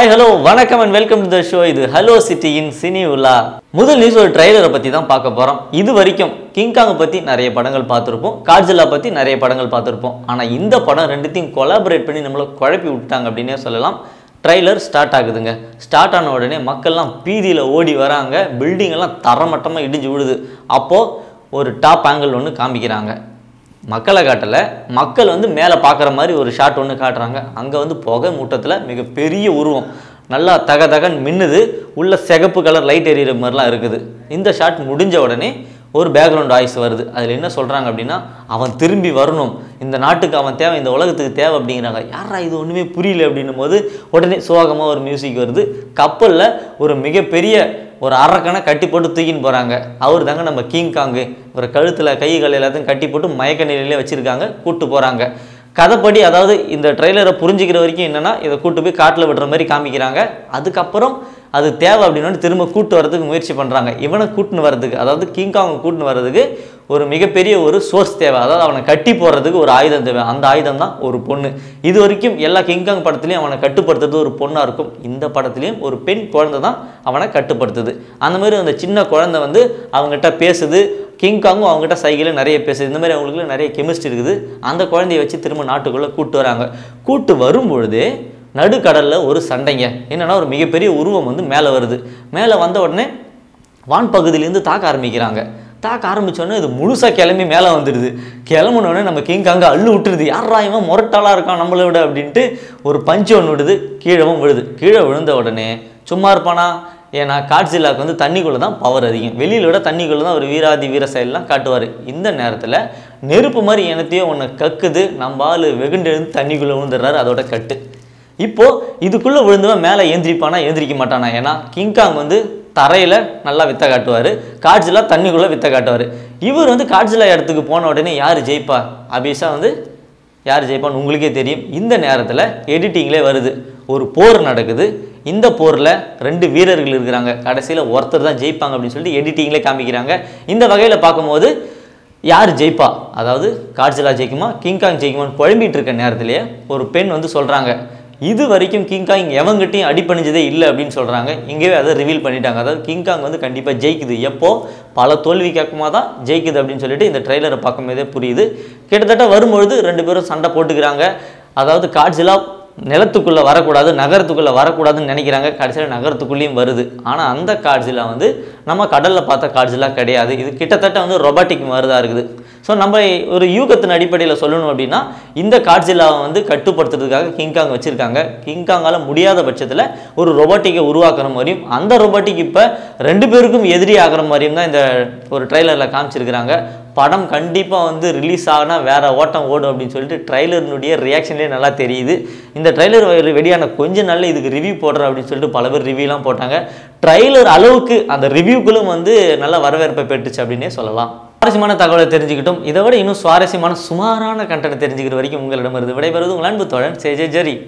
hi hello வணக்கம் and welcome to the show இது hello சிட்டியின் சினி உலா முதல் நியூஸ் ஒரு ட்ரைலரை பற்றி தான் பார்க்க போகிறோம் இது வரைக்கும் கிங்காங்கை பற்றி நிறைய படங்கள் பார்த்துருப்போம் காட்ஜிலா பற்றி நிறைய படங்கள் பார்த்துருப்போம் ஆனால் இந்த படம் ரெண்டுத்தையும் கொலாபரேட் பண்ணி நம்மளை குழப்பி விட்டாங்க அப்படின்னே சொல்லலாம் ட்ரைலர் ஸ்டார்ட் ஆகுதுங்க ஸ்டார்ட் ஆன உடனே மக்கள்லாம் பீதியில் ஓடி வராங்க பில்டிங் எல்லாம் தரமட்டமாக இடிஞ்சு விடுது அப்போது ஒரு டாப் ஆங்கிள் ஒன்று காமிக்கிறாங்க மக்களை காட்டலை மக்கள் வந்து மேலே பார்க்குற மாதிரி ஒரு ஷாட் ஒன்று காட்டுறாங்க அங்கே வந்து புகை மூட்டத்தில் மிகப்பெரிய உருவம் நல்லா தக தகன் மின்னுது உள்ள சிகப்பு கலர் லைட் எரியிற மாதிரிலாம் இருக்குது இந்த ஷாட் முடிஞ்ச உடனே ஒரு பேக்ரவுண்ட் வாய்ஸ் வருது அதில் என்ன சொல்கிறாங்க அப்படின்னா அவன் திரும்பி வரணும் இந்த நாட்டுக்கு அவன் தேவை இந்த உலகத்துக்கு தேவை அப்படிங்கிறாங்க யாரா இது ஒன்றுமே புரியல அப்படின்னும் போது உடனே சோகமாக ஒரு மியூசிக் வருது கப்பலில் ஒரு மிகப்பெரிய ஒரு அரக்கனை கட்டி போட்டு தூக்கின்னு போகிறாங்க அவர் தாங்க நம்ம கிங் காங்கு ஒரு கழுத்தில் கை கால் எல்லாத்தையும் கட்டி போட்டு மயக்க நிலையிலே வச்சுருக்காங்க கூட்டு போகிறாங்க கதைப்படி அதாவது இந்த ட்ரெய்லரை புரிஞ்சுக்கிற வரைக்கும் என்னென்னா இதை கூட்டு போய் காட்டில் விடுற மாதிரி காமிக்கிறாங்க அதுக்கப்புறம் அது தேவை அப்படின்னு திரும்ப கூட்டு வரதுக்கு முயற்சி பண்ணுறாங்க இவனை கூட்டுன்னு வர்றதுக்கு அதாவது கிங்காங்கை கூட்டுன்னு வர்றதுக்கு ஒரு மிகப்பெரிய ஒரு சோர்ஸ் தேவை அதாவது அவனை கட்டி போடுறதுக்கு ஒரு ஆயுதம் தேவை அந்த ஆயுதம் தான் ஒரு பொண்ணு இது வரைக்கும் எல்லா கிங்காங் படத்துலையும் அவனை கட்டுப்படுத்துறது ஒரு பொண்ணாக இருக்கும் இந்த படத்துலையும் ஒரு பெண் குழந்தை தான் அவனை கட்டுப்படுத்துது அந்த மாதிரி அந்த சின்ன குழந்தை வந்து அவங்ககிட்ட பேசுது கிங்காங்கும் அவங்ககிட்ட சைக்கிளில் நிறைய பேசுது இந்த மாதிரி அவங்களுக்குள்ள நிறைய கெமிஸ்ட்ரி இருக்குது அந்த குழந்தைய வச்சு திரும்ப நாட்டுக்குள்ளே கூட்டு வராங்க கூட்டு வரும்பொழுதே நடுக்கடலில் ஒரு சண்டைங்க என்னென்னா ஒரு மிகப்பெரிய உருவம் வந்து மேலே வருது மேலே வந்த உடனே வான் பகுதியிலேருந்து தாக்க ஆரம்பிக்கிறாங்க தாக்க ஆரம்பிச்சோடனே இது முழுசாக கிளம்பி மேலே வந்துடுது கிளம்புன உடனே நம்ம கிங் அங்கே அள்ளு விட்டுருது யாரா இவன் முரட்டாளாக இருக்கான் நம்மளை விட அப்படின்ட்டு ஒரு பஞ்சு ஒன்று விடுது கீழவும் விழுது கீழே விழுந்த உடனே சும்மா இருப்பானா ஏன்னா காட்சிலாக்கு வந்து தண்ணிக்குள்ளே தான் பவர் அதிகம் வெளியில் விட தண்ணிக்குள்ளே தான் ஒரு வீராதி வீர செயல்லாம் காட்டுவார் இந்த நேரத்தில் நெருப்பு மாதிரி எனத்தையோ ஒன்று கக்குது நம்ம ஆள் வெகுண்டு எழுந்து தண்ணிக்குள்ளே விழுந்துடுறாரு அதோட கட்டு இப்போ இதுக்குள்ளே விழுந்தவன் மேலே ஏந்திரிப்பானா ஏந்திரிக்க மாட்டானா ஏன்னா கிங்காங் வந்து தரையில் நல்லா வித்த காட்டுவார் காட்ஜிலா தண்ணிக்குள்ளே வித்த காட்டுவார் இவர் வந்து காட்ஜிலா இடத்துக்கு போன உடனே யார் ஜெயிப்பா அபிஷா வந்து யார் ஜெயிப்பான்னு உங்களுக்கே தெரியும் இந்த நேரத்தில் எடிட்டிங்லே வருது ஒரு போர் நடக்குது இந்த போரில் ரெண்டு வீரர்கள் இருக்கிறாங்க கடைசியில் ஒருத்தர் தான் ஜெயிப்பாங்க அப்படின்னு சொல்லிட்டு எடிட்டிங்லே காமிக்கிறாங்க இந்த வகையில் பார்க்கும்போது யார் ஜெயிப்பா அதாவது காட்ஜிலா ஜெயிக்குமா கிங்காங் ஜெயிக்குமான்னு குழம்பிட்டு இருக்க நேரத்திலேயே ஒரு பெண் வந்து சொல்கிறாங்க இது வரைக்கும் கிங்காங் எவங்கிட்டையும் அடிப்பணிஞ்சதே இல்லை அப்படின்னு சொல்கிறாங்க இங்கேயே அதை ரிவீல் பண்ணிட்டாங்க அதாவது கிங்காங் வந்து கண்டிப்பாக ஜெயிக்குது எப்போ பல தோல்வி கேட்குமா தான் ஜெயிக்குது அப்படின்னு சொல்லிட்டு இந்த ட்ரெய்லரை பார்க்கும்போதே புரியுது கிட்டத்தட்ட வரும்பொழுது ரெண்டு பேரும் சண்டை போட்டுக்கிறாங்க அதாவது காட்ஜிலா நிலத்துக்குள்ளே வரக்கூடாது நகரத்துக்குள்ளே வரக்கூடாதுன்னு நினைக்கிறாங்க கடைசியில் நகரத்துக்குள்ளேயும் வருது ஆனால் அந்த காட்ஜிலா வந்து நம்ம கடலில் பார்த்த காட்ஜிலா கிடையாது இது கிட்டத்தட்ட வந்து ரொபாட்டிக் மாதிரி தான் இருக்குது ஸோ நம்ம ஒரு யூகத்தின் அடிப்படையில் சொல்லணும் அப்படின்னா இந்த காட்ஜிலாவை வந்து கட்டுப்படுத்துறதுக்காக கிங்காங் வச்சுருக்காங்க கிங்காங்கால் முடியாத பட்சத்தில் ஒரு ரொபாட்டிக்கை உருவாக்குற மாதிரியும் அந்த ரொபாட்டிக் இப்போ ரெண்டு பேருக்கும் எதிரி ஆகிற மாதிரியும் தான் இந்த ஒரு ட்ரைலரில் காமிச்சிருக்கிறாங்க படம் கண்டிப்பாக வந்து ரிலீஸ் ஆகினா வேற ஓட்டம் ஓடும் அப்படின்னு சொல்லிட்டு ட்ரைலரினுடைய ரியாக்ஷன்லேயே நல்லா தெரியுது இந்த ட்ரைலர் வெளியான கொஞ்ச நாள்ல இதுக்கு ரிவ்யூ போடுறேன் அப்படின்னு சொல்லிட்டு பல பேர் ரிவ்யூலாம் போட்டாங்க ட்ரைலர் அளவுக்கு அந்த ரிவ்யூக்களும் வந்து நல்ல வரவேற்பை பெற்றுச்சு அப்படின்னே சொல்லலாம் சுவாரஸ்யமான தகவலை தெரிஞ்சுக்கிட்டோம் இதை விட இன்னும் சுவாரஸ்யமான சுமாரான கண்டென்ட் தெரிஞ்சுக்கிற வரைக்கும் உங்களிடமிருந்து விடைபெறுவது உங்கள் அன்பு தோழன் சேஜே ஜெரி